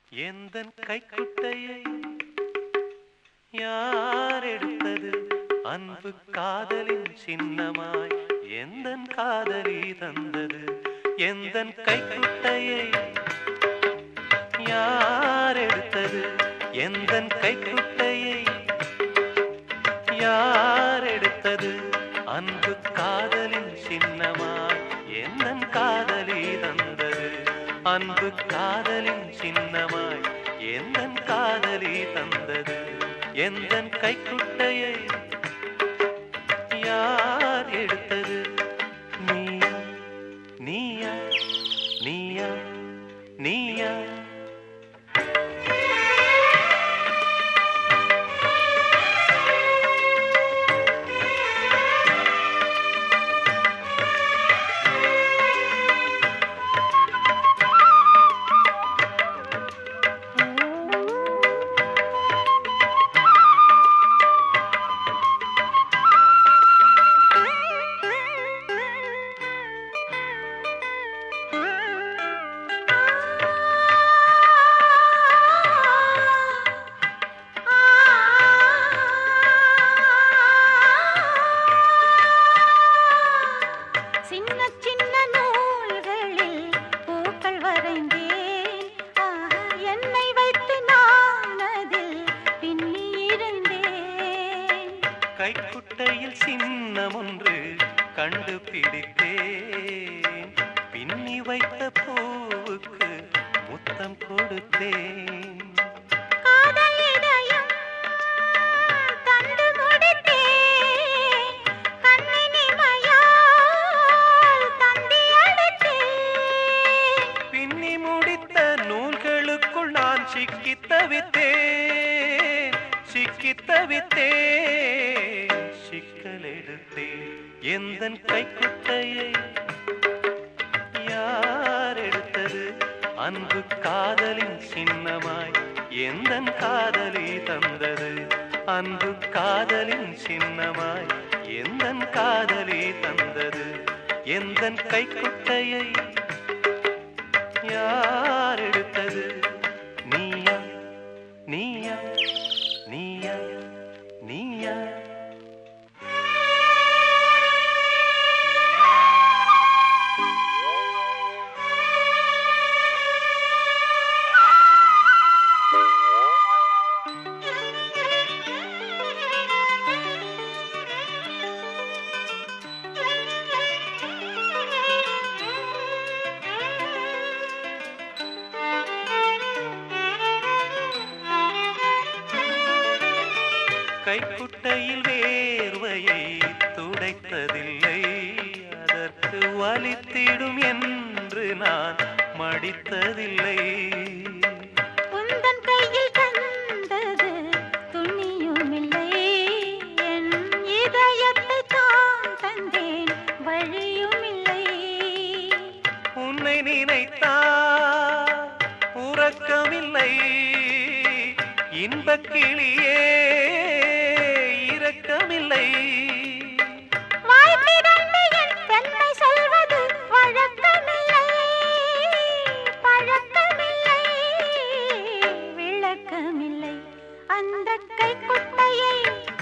எந்தன் கைக்குட்டையை யார் எடுத்தது அன்பு காதலின் சின்னமாய் எந்தன் காதலி தந்தது எந்தன் கைக்குட்டையை யார் எடுத்தது எந்தன் கைக்குட்டையை யார் எடுத்தது அன்பு காதலின் சின்னமாய் எந்தன் காதலி தந்தது அன்பு காதலின் சின்னமாய் எந்தன் காதலி தந்தது எந்தன் கைக்குட்டையை யார் எடுத்தது நீயா நீயா நீயா நீயா சின்ன சின்ன நூல்களில் பூக்கள் வரைந்தேன் ஆஹா, என்னை வைத்து நான் அதில் பின்னி இருந்தேன் கைக்குட்டையில் சின்னம் ஒன்று கண்டுபிடித்தேன் பின்னி வைத்த பூவுக்கு முத்தம் கொடுத்தேன் காதல் இதயம் தந்து முடித்தேன் கண்ணின் இமையால் தந்தி அடித்தேன் பின்னி முடித்த நூல்களுக்குள் நான் சிக்கித் தவித்தேன் சிக்கித் தவித்தேன் சிக்கல் எடுத்தேன் எந்தன் கைக்குட்டையை யார் எடுத்தது அன்பு காதலின் சின்னமாய் எந்தன் காதலி தந்தது அன்பு காதலின் சின்னமாய் எந்தன் காதலி தந்தது எந்தன் கைக்குட்டையை யார் எடுத்தது நீயா நீயா நீயா நீயா கைக்குட்டையில் வேர்வையை துடைத்ததில்லை அதற்கு வலித்திடும் என்று நான் மடித்ததில்லை உந்தன் கையில் தந்தது துணியுமில்லை என் இதயத்தை தான் தந்தேன் வழியுமில்லை உன்னை நினைத்தா உறக்கமில்லை இன்பக் கிளியே இரக்கமில்லை வாய் திறந்து என் பெண்மை சொல்வது வழக்கமில்லை பழக்கமில்லை விளக்கமில்லை அந்த கைக்குட்டையை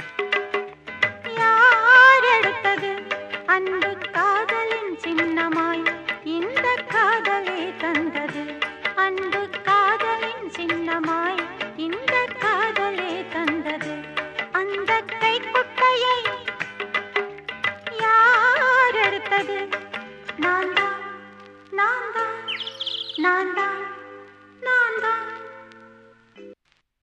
யார் எடுத்தது அன்பு காதலின் சின்னமாய் இந்த காதலே தந்தது அன்பு காதலின் சின்னமாய் இந்த காதலே தந்தது அந்த கைக்குட்டையை யார் எடுத்தது நான் தான் நான் தான் நான் தான்